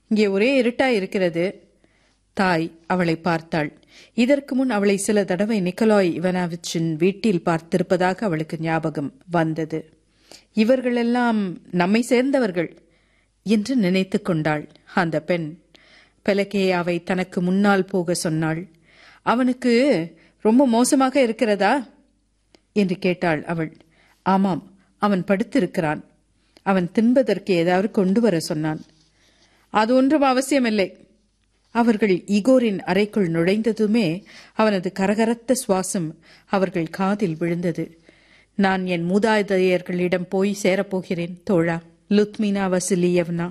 இங்கே ஒரே இருட்டா இருக்கிறது தாய் அவளை பார்த்தாள் இதற்கு முன் அவளை சில தடவை நிக்கலாய் இவனாவிச்சின் வீட்டில் பார்த்திருப்பதாக அவளுக்கு ஞாபகம் வந்தது இவர்களெல்லாம் நம்மை சேர்ந்தவர்கள் என்று நினைத்துக் கொண்டாள் அந்த பெண் பெலகேயாவை தனக்கு முன்னால் போக சொன்னாள் அவனுக்கு ரொம்ப மோசமாக இருக்கிறதா என்று கேட்டாள் அவள் ஆமாம் அவன் படுத்திருக்கிறான் அவன் தின்பதற்கு ஏதாவது கொண்டு வர சொன்னான் அது ஒன்றும் அவசியமில்லை அவர்கள் ஈகோரின் அறைக்குள் நுழைந்ததுமே அவனது கரகரத்த சுவாசம் அவர்கள் காதில் விழுந்தது நான் என் மூதாதையர்களிடம் போய் சேரப்போகிறேன் தோழா லுத்மினா வசிலியவ்னா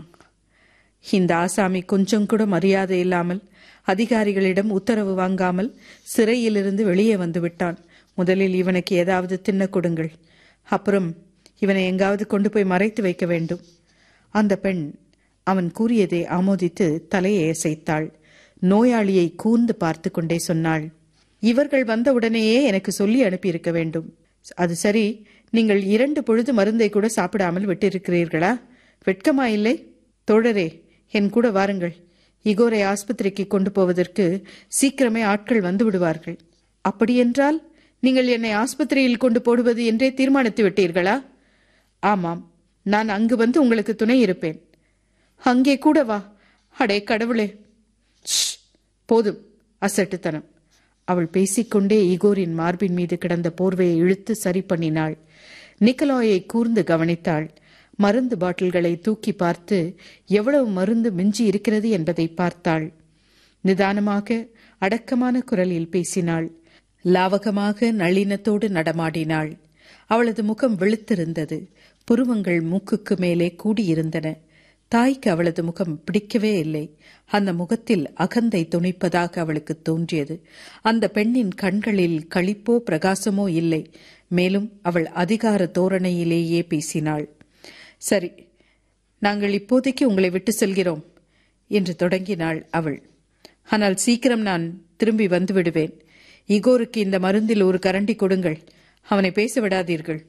இந்த ஆசாமி கொஞ்சம் கூட மரியாதை இல்லாமல் அதிகாரிகளிடம் உத்தரவு வாங்காமல் சிறையிலிருந்து வெளியே வந்து விட்டான் முதலில் இவனுக்கு ஏதாவது தின்ன கொடுங்கள் அப்புறம் இவனை எங்காவது கொண்டு போய் மறைத்து வைக்க வேண்டும் அந்த பெண் அவன் கூறியதை ஆமோதித்து தலையை அசைத்தாள் நோயாளியை கூர்ந்து பார்த்து கொண்டே சொன்னாள் இவர்கள் வந்தவுடனேயே எனக்கு சொல்லி அனுப்பியிருக்க வேண்டும் அது சரி நீங்கள் இரண்டு பொழுது மருந்தை கூட சாப்பிடாமல் விட்டிருக்கிறீர்களா வெட்கமா இல்லை தோழரே என் கூட வாருங்கள் இகோரை ஆஸ்பத்திரிக்கு கொண்டு போவதற்கு சீக்கிரமே ஆட்கள் வந்து விடுவார்கள் அப்படியென்றால் நீங்கள் என்னை ஆஸ்பத்திரியில் கொண்டு போடுவது என்றே தீர்மானித்து விட்டீர்களா ஆமாம் நான் அங்கு வந்து உங்களுக்கு துணை இருப்பேன் அங்கே கூட வா அடே கடவுளே ஷ், போதும் அசட்டுத்தனம் அவள் பேசிக்கொண்டே ஈகோரின் மார்பின் மீது கிடந்த போர்வையை இழுத்து சரி பண்ணினாள் நிக்கலாயை கூர்ந்து கவனித்தாள் மருந்து பாட்டில்களை தூக்கி பார்த்து எவ்வளவு மருந்து மிஞ்சி இருக்கிறது என்பதை பார்த்தாள் நிதானமாக அடக்கமான குரலில் பேசினாள் லாவகமாக நளினத்தோடு நடமாடினாள் அவளது முகம் வெளுத்திருந்தது புருவங்கள் மூக்குக்கு மேலே கூடியிருந்தன தாய்க்கு அவளது முகம் பிடிக்கவே இல்லை அந்த முகத்தில் அகந்தை துணிப்பதாக அவளுக்கு தோன்றியது அந்த பெண்ணின் கண்களில் களிப்போ பிரகாசமோ இல்லை மேலும் அவள் அதிகார தோரணையிலேயே பேசினாள் சரி நாங்கள் இப்போதைக்கு உங்களை விட்டு செல்கிறோம் என்று தொடங்கினாள் அவள் ஆனால் சீக்கிரம் நான் திரும்பி வந்து விடுவேன் இகோருக்கு இந்த மருந்தில் ஒரு கரண்டி கொடுங்கள் அவனை பேச விடாதீர்கள்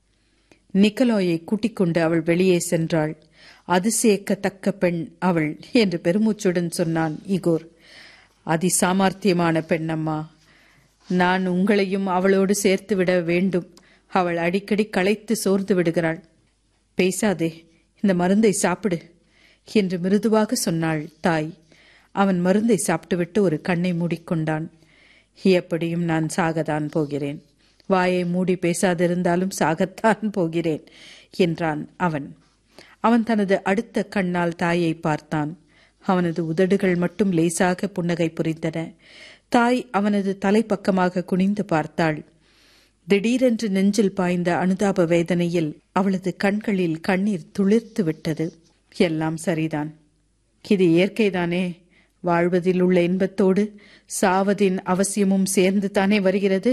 நிக்கலாயை கூட்டிக் கொண்டு அவள் வெளியே சென்றாள் அதிசயக்கத்தக்க பெண் அவள் என்று பெருமூச்சுடன் சொன்னான் இகோர் அதிசாமர்த்தியமான பெண் அம்மா நான் உங்களையும் அவளோடு சேர்த்து விட வேண்டும் அவள் அடிக்கடி களைத்து சோர்ந்து விடுகிறாள் பேசாதே இந்த மருந்தை சாப்பிடு என்று மிருதுவாக சொன்னாள் தாய் அவன் மருந்தை சாப்பிட்டுவிட்டு ஒரு கண்ணை மூடிக்கொண்டான் எப்படியும் நான் சாகத்தான் போகிறேன் வாயை மூடி பேசாதிருந்தாலும் சாகத்தான் போகிறேன் என்றான் அவன் அவன் தனது அடுத்த கண்ணால் தாயை பார்த்தான் அவனது உதடுகள் மட்டும் லேசாக புன்னகை புரிந்தன தாய் அவனது தலைப்பக்கமாக குனிந்து பார்த்தாள் திடீரென்று நெஞ்சில் பாய்ந்த அனுதாப வேதனையில் அவளது கண்களில் கண்ணீர் துளிர்த்து விட்டது எல்லாம் சரிதான் இது இயற்கைதானே வாழ்வதில் உள்ள இன்பத்தோடு சாவதின் அவசியமும் சேர்ந்து தானே வருகிறது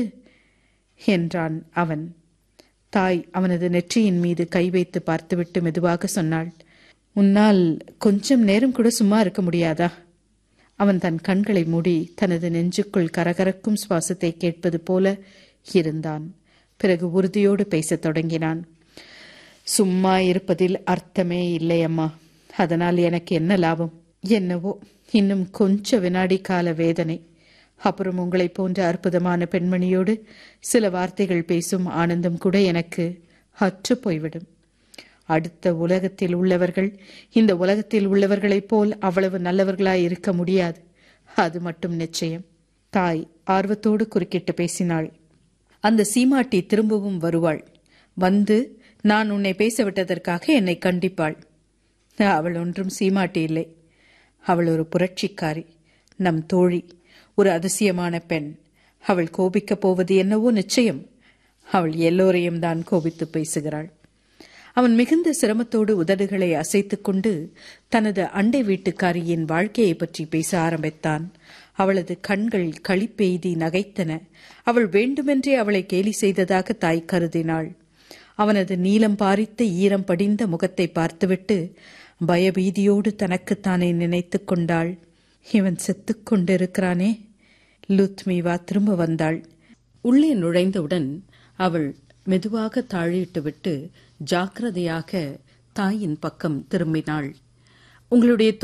என்றான் அவன் தாய் அவனது நெற்றியின் மீது கை வைத்து பார்த்துவிட்டு மெதுவாக சொன்னாள் உன்னால் கொஞ்சம் நேரம் கூட சும்மா இருக்க முடியாதா அவன் தன் கண்களை மூடி தனது நெஞ்சுக்குள் கரகரக்கும் சுவாசத்தை கேட்பது போல இருந்தான் பிறகு உறுதியோடு பேசத் தொடங்கினான் சும்மா இருப்பதில் அர்த்தமே இல்லை அம்மா அதனால் எனக்கு என்ன லாபம் என்னவோ இன்னும் கொஞ்ச வினாடி கால வேதனை அப்புறம் உங்களைப் போன்ற அற்புதமான பெண்மணியோடு சில வார்த்தைகள் பேசும் ஆனந்தம் கூட எனக்கு அற்று போய்விடும் அடுத்த உலகத்தில் உள்ளவர்கள் இந்த உலகத்தில் உள்ளவர்களைப் போல் அவ்வளவு நல்லவர்களாய் இருக்க முடியாது அது மட்டும் நிச்சயம் தாய் ஆர்வத்தோடு குறுக்கிட்டு பேசினாள் அந்த சீமாட்டி திரும்பவும் வருவாள் வந்து நான் உன்னை பேச விட்டதற்காக என்னை கண்டிப்பாள் அவள் ஒன்றும் சீமாட்டி இல்லை அவள் ஒரு புரட்சிக்காரி நம் தோழி ஒரு அதிசயமான பெண் அவள் கோபிக்கப் போவது என்னவோ நிச்சயம் அவள் எல்லோரையும் தான் கோபித்து பேசுகிறாள் அவன் மிகுந்த சிரமத்தோடு உதடுகளை அசைத்துக் கொண்டு தனது அண்டை வீட்டுக்காரியின் வாழ்க்கையை பற்றி பேச ஆரம்பித்தான் அவளது கண்கள் களிப்பெய்தி நகைத்தன அவள் வேண்டுமென்றே அவளை கேலி செய்ததாக தாய் கருதினாள் அவனது நீலம் பாரித்த ஈரம் படிந்த முகத்தை பார்த்துவிட்டு பயபீதியோடு தனக்குத்தானே நினைத்துக் கொண்டாள் இவன் செத்துக் கொண்டிருக்கிறானே லுத்மிவா திரும்ப வந்தாள் உள்ளே நுழைந்தவுடன் அவள் மெதுவாக தாழிட்டுவிட்டு ஜாக்கிரதையாக தாயின் பக்கம் திரும்பினாள் உங்களுடைய